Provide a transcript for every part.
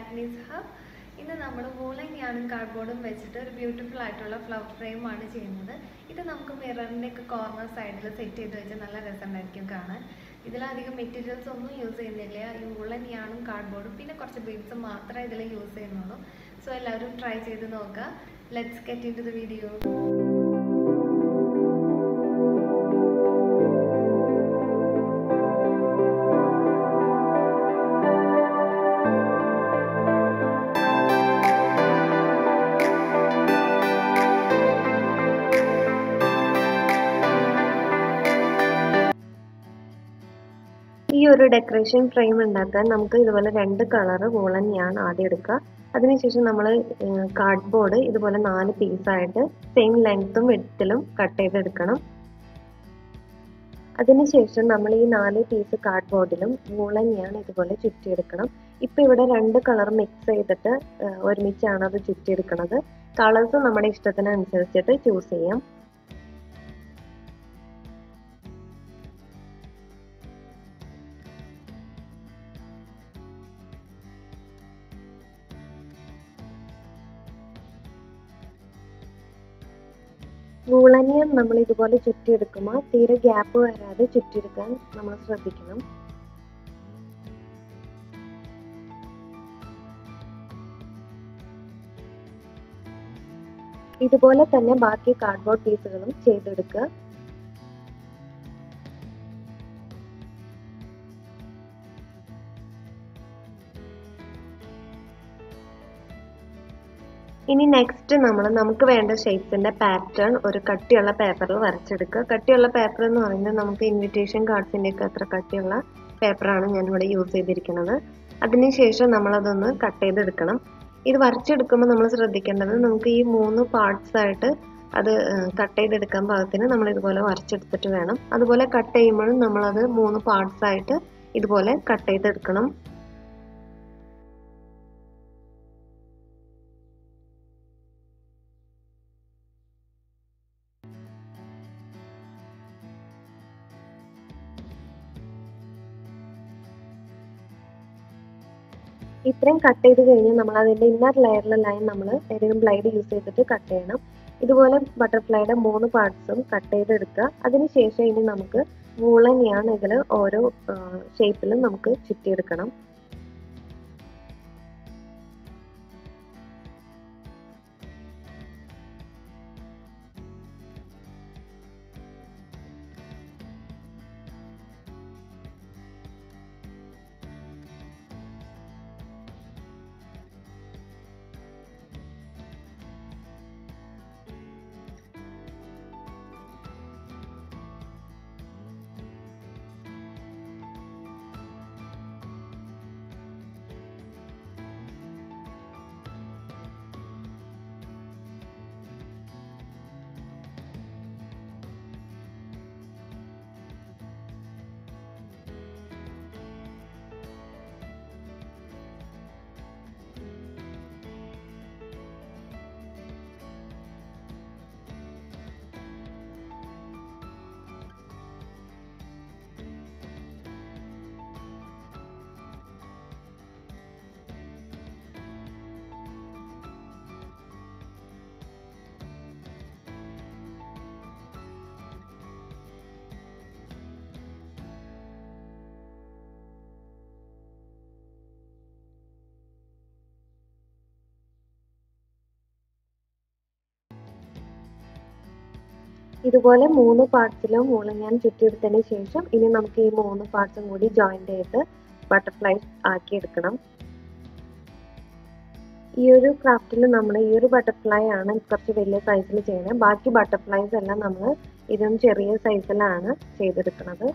ആഗ്നീസ് hub ഇന്ന് നമ്മൾ woollen യാണും കാർഡ്ബോർഡും വെച്ചിട്ട് ഒരു ബ്യൂട്ടിഫുൾ ആയിട്ടുള്ള ഫ്ലവർ ഫ്രെയിമാണ് ചെയ്യുന്നത് ഇത് നമുക്ക് മിററിൻ്റെ ഒക്കെ കോർണർ സൈഡിൽ സെറ്റ് ചെയ്ത് വെച്ചാൽ നല്ല രസമുണ്ടായിരിക്കും കാണാൻ ഇതിലധികം മെറ്റീരിയൽസ് ഒന്നും യൂസ് ചെയ്യുന്നില്ല ഈ വൂളൻ യാണും കാർഡ്ബോർഡും പിന്നെ കുറച്ച് ബീഡ്സ് മാത്രമേ ഇതിൽ യൂസ് ചെയ്യുന്നുള്ളൂ സോ എല്ലാവരും ട്രൈ ചെയ്ത് നോക്കുക let's get into the video ഈ ഒരു ഡെക്കറേഷൻ ഫ്രെയിം ഉണ്ടാക്കാൻ നമുക്ക് ഇതുപോലെ രണ്ട് കളറ് വൂളൻ ഞാൻ ആദ്യം എടുക്കുക അതിനുശേഷം നമ്മൾ കാർഡ്ബോർഡ് ഇതുപോലെ നാല് പീസായിട്ട് സെയിം ലെങ്ത്തും വെഡ്ത്തിലും കട്ട് ചെയ്തെടുക്കണം അതിനുശേഷം നമ്മൾ ഈ നാല് പീസ് കാർഡ്ബോർഡിലും വൂളൻ ഞാൻ ഇതുപോലെ ചുറ്റിയെടുക്കണം ഇപ്പം ഇവിടെ രണ്ട് കളർ മിക്സ് ചെയ്തിട്ട് ഒരുമിച്ചാണ് അത് ചുറ്റിയെടുക്കുന്നത് കളേഴ്സ് നമ്മുടെ ഇഷ്ടത്തിനനുസരിച്ചിട്ട് ചൂസ് ചെയ്യാം വൂളനിയം നമ്മൾ ഇതുപോലെ ചുറ്റിയെടുക്കുമ്പോൾ തീരെ ഗ്യാപ്പ് വരാതെ ചുറ്റിയെടുക്കാൻ നമ്മൾ ശ്രദ്ധിക്കണം ഇതുപോലെ തന്നെ ബാക്കി കാർഡ്ബോർഡ് പീസുകളും ചെയ്തെടുക്കുക ഇനി നെക്സ്റ്റ് നമ്മൾ നമുക്ക് വേണ്ട ഷേപ്സിന്റെ പാറ്റേൺ ഒരു കട്ടിയുള്ള പേപ്പറിൽ വരച്ചെടുക്കുക കട്ടിയുള്ള പേപ്പർ എന്ന് പറയുന്നത് നമുക്ക് ഇൻവിറ്റേഷൻ കാർഡ്സിന്റെ ഒക്കെ അത്ര കട്ടിയുള്ള പേപ്പറാണ് ഞാൻ ഇവിടെ യൂസ് ചെയ്തിരിക്കുന്നത് അതിനുശേഷം നമ്മളതൊന്ന് കട്ട് ചെയ്തെടുക്കണം ഇത് വരച്ചെടുക്കുമ്പോൾ നമ്മൾ ശ്രദ്ധിക്കേണ്ടത് നമുക്ക് ഈ മൂന്ന് പാർട്സ് ആയിട്ട് അത് കട്ട് ചെയ്തെടുക്കാൻ പാകത്തിന് നമ്മൾ ഇതുപോലെ വരച്ചെടുത്തിട്ട് വേണം അതുപോലെ കട്ട് ചെയ്യുമ്പോഴും നമ്മളത് മൂന്ന് പാർട്സ് ആയിട്ട് ഇതുപോലെ കട്ട് ചെയ്തെടുക്കണം ഇത്രയും കട്ട് ചെയ്ത് കഴിഞ്ഞാൽ നമ്മൾ അതിൻ്റെ ഇന്നർ ലെയറിലെ ലൈൻ നമ്മൾ ഏതെങ്കിലും ബ്ലൈഡ് യൂസ് ചെയ്തിട്ട് കട്ട് ചെയ്യണം ഇതുപോലെ ബട്ടർഫ്ലൈയുടെ മൂന്ന് പാർട്സും കട്ട് ചെയ്തെടുക്കുക അതിനുശേഷം ഇനി നമുക്ക് വൂളൻ യാൺ ഇതിൽ ഓരോ ഷേപ്പിലും നമുക്ക് ചുറ്റിയെടുക്കണം ഇതുപോലെ മൂന്ന് പാർട്സിലും മൂളം ഞാൻ ചുറ്റിയെടുത്തതിന് ശേഷം ഇനി നമുക്ക് ഈ മൂന്ന് പാർട്സും കൂടി ജോയിൻ്റ് ചെയ്ത് ബട്ടർഫ്ലൈ ആക്കി എടുക്കണം ഈ ഒരു ക്രാഫ്റ്റിൽ നമ്മൾ ഈ ഒരു ബട്ടർഫ്ലൈ ആണ് കുറച്ച് വലിയ സൈസിൽ ചെയ്യുന്നത് ബാക്കി ബട്ടർഫ്ലൈസ് എല്ലാം നമ്മൾ ഇതും ചെറിയ സൈസിലാണ് ചെയ്തെടുക്കുന്നത്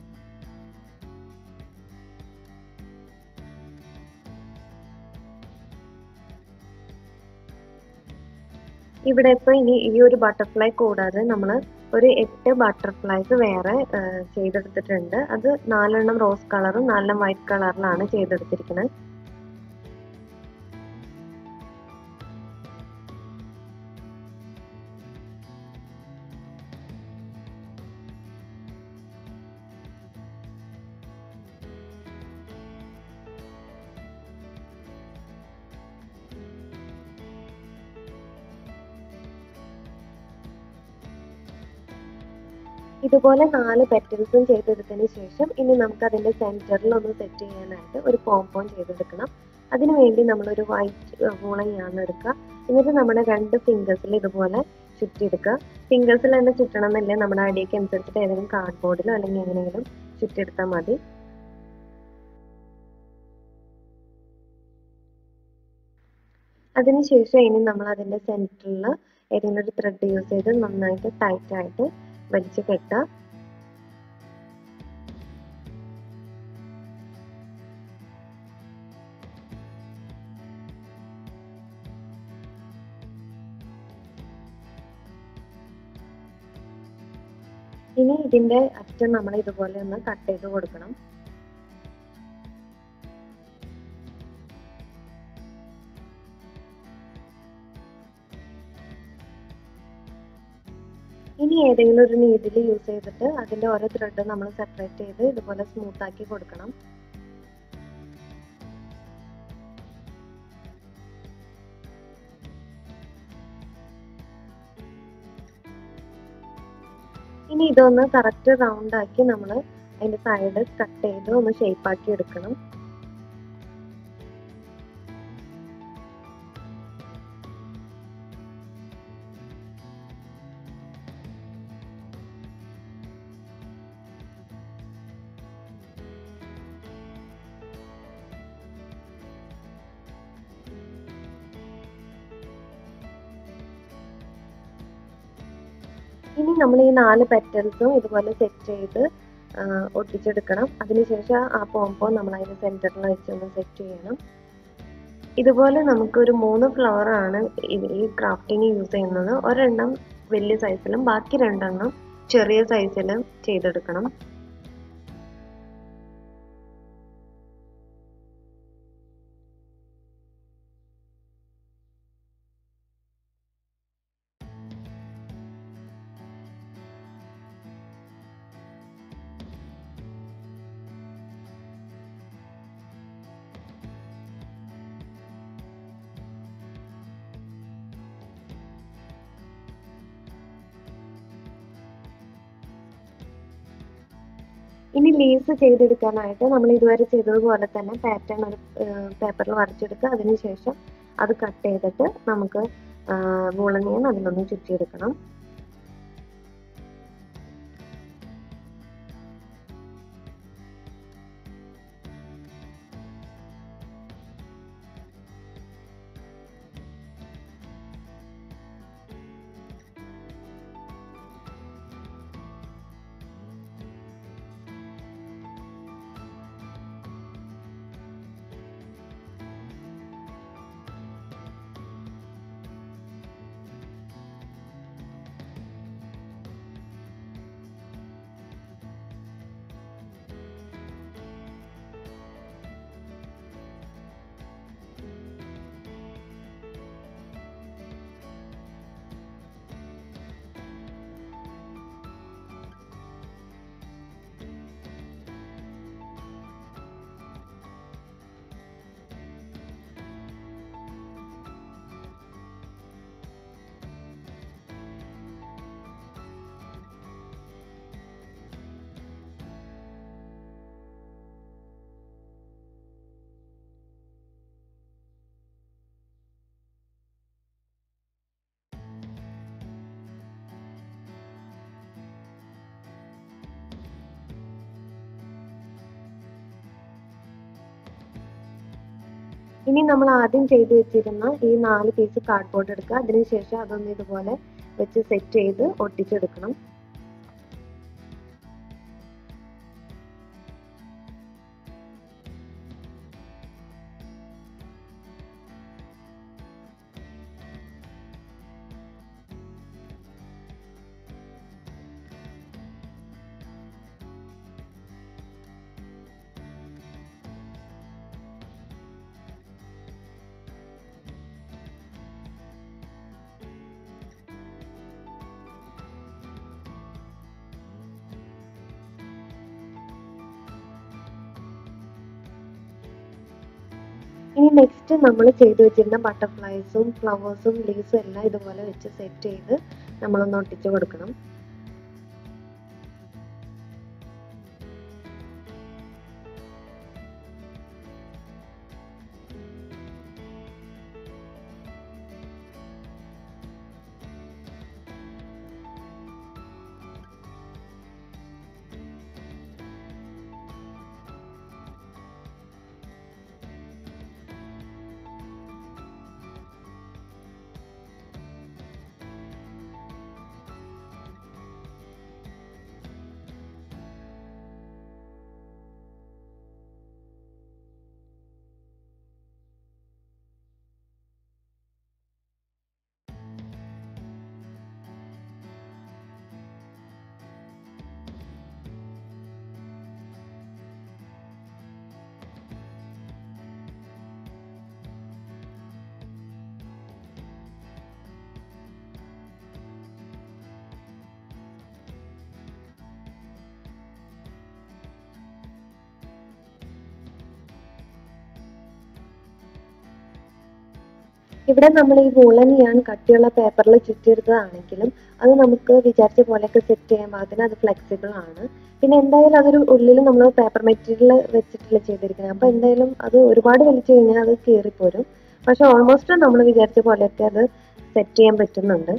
ഇവിടെ ഇപ്പോൾ ഇനി ഈ ഒരു ബട്ടർഫ്ലൈ കൂടാതെ നമ്മൾ ഒരു എട്ട് ബട്ടർഫ്ലൈസ് വേറെ ചെയ്തെടുത്തിട്ടുണ്ട് അത് നാലെണ്ണം റോസ് കളറും നാലെണ്ണം വൈറ്റ് കളറിലാണ് ചെയ്തെടുത്തിരിക്കുന്നത് ഇതുപോലെ നാല് പെറ്റൽസും ചെയ്തെടുത്തതിന് ശേഷം ഇനി നമുക്ക് അതിൻ്റെ സെൻറ്ററിൽ ഒന്ന് സെറ്റ് ചെയ്യാനായിട്ട് ഒരു പോംപോൺ ചെയ്തെടുക്കണം അതിനു വേണ്ടി നമ്മളൊരു വൈറ്റ് വൂളയാണ് എടുക്കുക എന്നിട്ട് നമ്മുടെ രണ്ട് ഫിംഗേഴ്സിൽ ഇതുപോലെ ചുറ്റിയെടുക്കുക ഫിംഗേഴ്സിൽ തന്നെ ചുറ്റണം എന്നല്ലേ നമ്മുടെ അടിയൊക്കെ അനുസരിച്ചിട്ട് ഏതെങ്കിലും കാർഡ്ബോർഡിലോ അല്ലെങ്കിൽ എങ്ങനെയെങ്കിലും ചുറ്റിയെടുത്താൽ മതി അതിനുശേഷം ഇനി നമ്മൾ അതിൻ്റെ സെൻറ്ററിൽ ഏതെങ്കിലും ഒരു ത്രെഡ് യൂസ് ചെയ്ത് നന്നായിട്ട് ടൈറ്റ് ആയിട്ട് വലിച്ചു കെട്ടുക ഇനി ഇതിന്റെ അറ്റം നമ്മൾ ഇതുപോലെ ഒന്ന് കട്ട് ചെയ്ത് കൊടുക്കണം ഇനി ഏതെങ്കിലും ഒരു നീഡിൽ യൂസ് ചെയ്തിട്ട് അതിന്റെ ഓരോ ത്രെഡ് നമ്മൾ സെപ്പറേറ്റ് ചെയ്ത് ഇതുപോലെ സ്മൂത്ത് ആക്കി കൊടുക്കണം ഇനി ഇതൊന്ന് കറക്റ്റ് റൗണ്ട് ആക്കി നമ്മൾ അതിന്റെ സൈഡ് കട്ട് ചെയ്ത് ഒന്ന് ഷേപ്പ് ആക്കി എടുക്കണം ഇനി നമ്മൾ ഈ നാല് പെറ്റൽസും ഇതുപോലെ സെറ്റ് ചെയ്ത് ആ, ഒട്ടിച്ചെടുക്കണം അതിനുശേഷം ആ പോംപോ നമ്മൾ അതിന്റെ സെന്ററിൽ വെച്ചൊന്ന് സെറ്റ് ചെയ്യണം ഇതുപോലെ നമുക്കൊരു മൂന്ന് ഫ്ലവർ ആണ് ഈ- ഈ ക്രാഫ്റ്റിന് യൂസ് ചെയ്യുന്നത് ഒരെണ്ണം വലിയ സൈസിലും ബാക്കി രണ്ടെണ്ണം ചെറിയ സൈസിലും ചെയ്തെടുക്കണം ഇനി ലേസ് ചെയ്തെടുക്കാനായിട്ട് നമ്മൾ ഇതുവരെ ചെയ്തതുപോലെ തന്നെ പാറ്റേൺ ഒരു പേപ്പറിൽ വരച്ചെടുക്കുക അതിനുശേഷം അത് കട്ട് ചെയ്തിട്ട് നമുക്ക് വൂളനിയൻ അതിലൊന്ന് ചുറ്റിയെടുക്കണം ഇനി നമ്മൾ ആദ്യം ചെയ്തു വെച്ചിരുന്ന ഈ നാല് പീസ് കാർഡ്ബോർഡ് എടുക്കുക അതിനുശേഷം അതൊന്ന് ഇതുപോലെ വെച്ച് സെറ്റ് ചെയ്ത് ഒട്ടിച്ചെടുക്കണം ഇനി നെക്സ്റ്റ് നമ്മൾ ചെയ്തു വെച്ചിരുന്ന ബട്ടർഫ്ലൈസും ഫ്ലവേഴ്സും ലീവ്സും എല്ലാം ഇതുപോലെ വെച്ച് സെറ്റ് ചെയ്ത് നമ്മളൊന്ന് ഒട്ടിച്ചു കൊടുക്കണം ഇവിടെ നമ്മൾ ഈ വൂളൻ ഞാൻ കട്ടിയുള്ള പേപ്പറിൽ ചുറ്റിയെടുത്തതാണെങ്കിലും അത് നമുക്ക് വിചാരിച്ച പോലെയൊക്കെ സെറ്റ് ചെയ്യാൻ പാകത്തിന് അത് ഫ്ലെക്സിബിൾ ആണ് പിന്നെ എന്തായാലും അതൊരു ഉള്ളിൽ നമ്മൾ പേപ്പർ മെറ്റീരിയൽ വെച്ചിട്ടല്ല ചെയ്തിരിക്കുന്നത് അപ്പോൾ എന്തായാലും അത് ഒരുപാട് വലിച്ചു കഴിഞ്ഞാൽ അത് കീറിപ്പോരും പക്ഷെ ഓൾമോസ്റ്റ് നമ്മൾ വിചാരിച്ച പോലെയൊക്കെ അത് സെറ്റ് ചെയ്യാൻ പറ്റുന്നുണ്ട്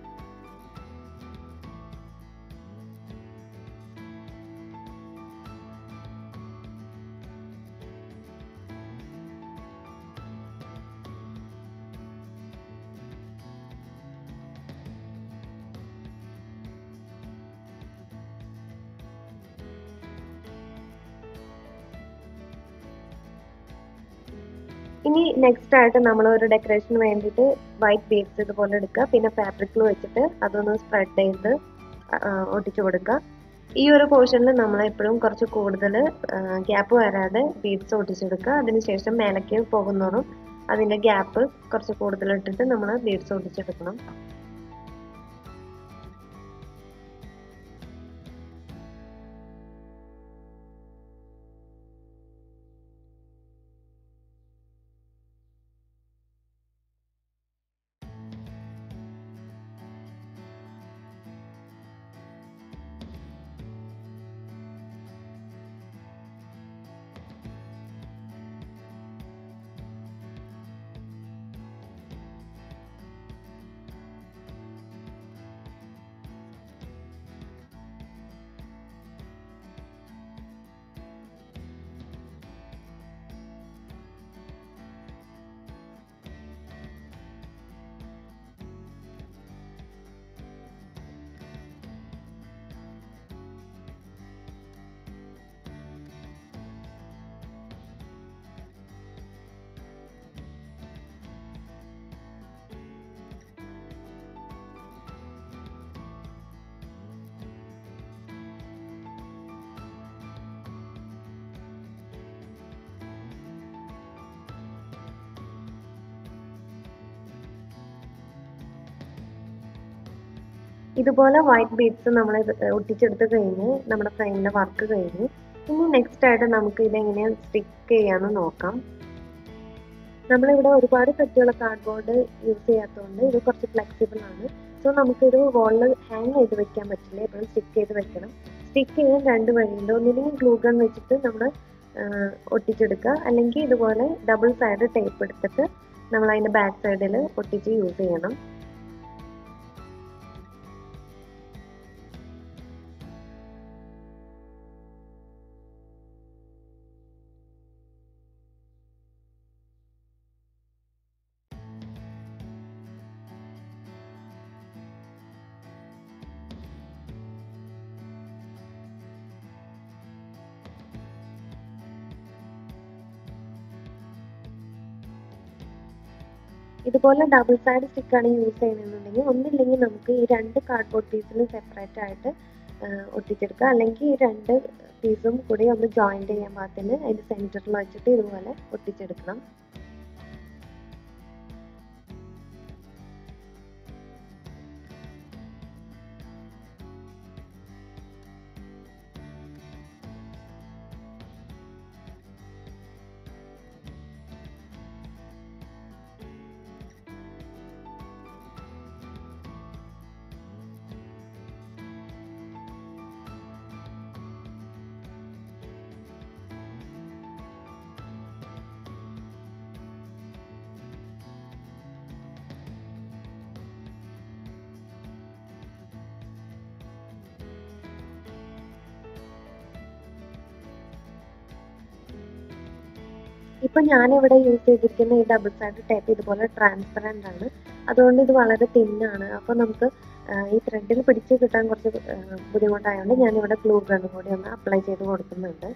ഇനി നെക്സ്റ്റ് ആയിട്ട് നമ്മൾ ഒരു ഡെക്കറേഷന് വേണ്ടിയിട്ട് വൈറ്റ് ബീഡ്സ് ഇതുപോലെ എടുക്കുക പിന്നെ ഫാബ്രിക്കിൽ വെച്ചിട്ട് അതൊന്ന് സ്പ്രെഡ് ചെയ്ത് ആ, ഒട്ടിച്ചു കൊടുക്കുക ഈ ഒരു പോർഷനിൽ നമ്മൾ എപ്പോഴും കുറച്ച് കൂടുതൽ ഗ്യാപ്പ് വരാതെ ബീഡ്സ് ഒട്ടിച്ചെടുക്കുക അതിനുശേഷം മേലേക്ക് പോകുന്നതോറും അതിൻ്റെ ഗ്യാപ്പ് കുറച്ച് കൂടുതൽ ഇട്ടിട്ട് നമ്മൾ ബീഡ്സ് ഒട്ടിച്ചെടുക്കണം ഇതുപോലെ വൈറ്റ് ബീഡ്സ് നമ്മൾ ഒട്ടിച്ചെടുത്ത് കഴിഞ്ഞ് നമ്മുടെ ഫ്രെയിമിന്റെ വർക്ക് കഴിഞ്ഞു ഇനി നെക്സ്റ്റ് ആയിട്ട് നമുക്ക് ഇത് എങ്ങനെ സ്റ്റിക്ക് ചെയ്യാന്ന് നോക്കാം നമ്മളിവിടെ ഒരുപാട് കട്ടിയുള്ള കാർഡ്ബോർഡ് യൂസ് ചെയ്യാത്തതുകൊണ്ട് ഇത് കുറച്ച് ഫ്ലെക്സിബിൾ ആണ് സോ നമുക്കിത് വോളിൽ ഹാങ് ചെയ്ത് വെക്കാൻ പറ്റില്ല എപ്പോഴും സ്റ്റിക്ക് ചെയ്ത് വെക്കണം സ്റ്റിക്ക് ചെയ്യാൻ രണ്ട് വഴിയുണ്ട് ഒന്നില്ലെങ്കിൽ ഗ്ലൂ ഗൺ വെച്ചിട്ട് നമ്മൾ ഒട്ടിച്ചെടുക്കുക അല്ലെങ്കിൽ ഇതുപോലെ ഡബിൾ സൈഡ് ടേപ്പ് എടുത്തിട്ട് നമ്മൾ അതിന്റെ ബാക്ക് സൈഡിൽ ഒട്ടിച്ച് യൂസ് ചെയ്യണം ഇതുപോലെ ഡബിൾ സൈഡ് സ്റ്റിക്കാണ് യൂസ് ചെയ്യുന്നതെന്നുണ്ടെങ്കിൽ ഒന്നില്ലെങ്കിൽ നമുക്ക് ഈ രണ്ട് കാർഡ്ബോർഡ് പീസിലും സെപ്പറേറ്റ് ആയിട്ട് ആ, ഒട്ടിച്ചെടുക്കുക അല്ലെങ്കിൽ ഈ രണ്ട് പീസും കൂടി ഒന്ന് ജോയിന്റ് ചെയ്യാൻ പാകത്തിന് അതിന്റെ സെന്ററിൽ വെച്ചിട്ട് ഇതുപോലെ ഒട്ടിച്ചെടുക്കണം ഇപ്പൊ ഞാനിവിടെ യൂസ് ചെയ്തിരിക്കുന്ന ഈ ഡബിൾ സൈഡ് ടേപ്പ് ഇതുപോലെ ട്രാൻസ്പെറന്റ് ആണ് അതുകൊണ്ട് ഇത് വളരെ തിന്നാണ് അപ്പൊ നമുക്ക് ആ, ഈ ത്രെഡിൽ പിടിച്ച് കിട്ടാൻ കുറച്ച് ആ, ബുദ്ധിമുട്ടായതുകൊണ്ട് ഞാനിവിടെ ഗ്ലൂ ഗൺ കൂടി ഒന്ന് അപ്ലൈ ചെയ്ത് കൊടുക്കുന്നുണ്ട്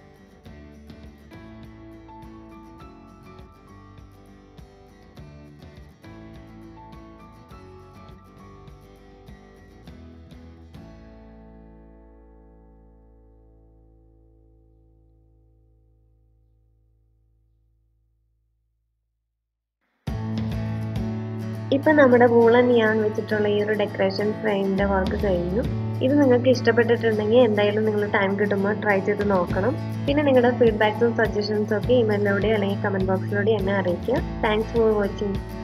ഇപ്പൊ നമ്മുടെ വൂളൻ യാൺ വെച്ചിട്ടുള്ള ഈ ഒരു ഡെക്കറേഷൻ ഫ്രെയിമിന്റെ വർക്ക് കഴിഞ്ഞു ഇത് നിങ്ങൾക്ക് ഇഷ്ടപ്പെട്ടിട്ടുണ്ടെങ്കിൽ എന്തായാലും നിങ്ങൾ ടൈം കിട്ടുമ്പോൾ ട്രൈ ചെയ്ത് നോക്കണം പിന്നെ നിങ്ങളുടെ ഫീഡ്ബാക്സും സജഷൻസും ഒക്കെ ഇമെയിലിലൂടെ അല്ലെങ്കിൽ കമന്റ് ബോക്സിലൂടെ എന്നെ അറിയിക്കുക താങ്ക്സ് ഫോർ വാച്ചിങ്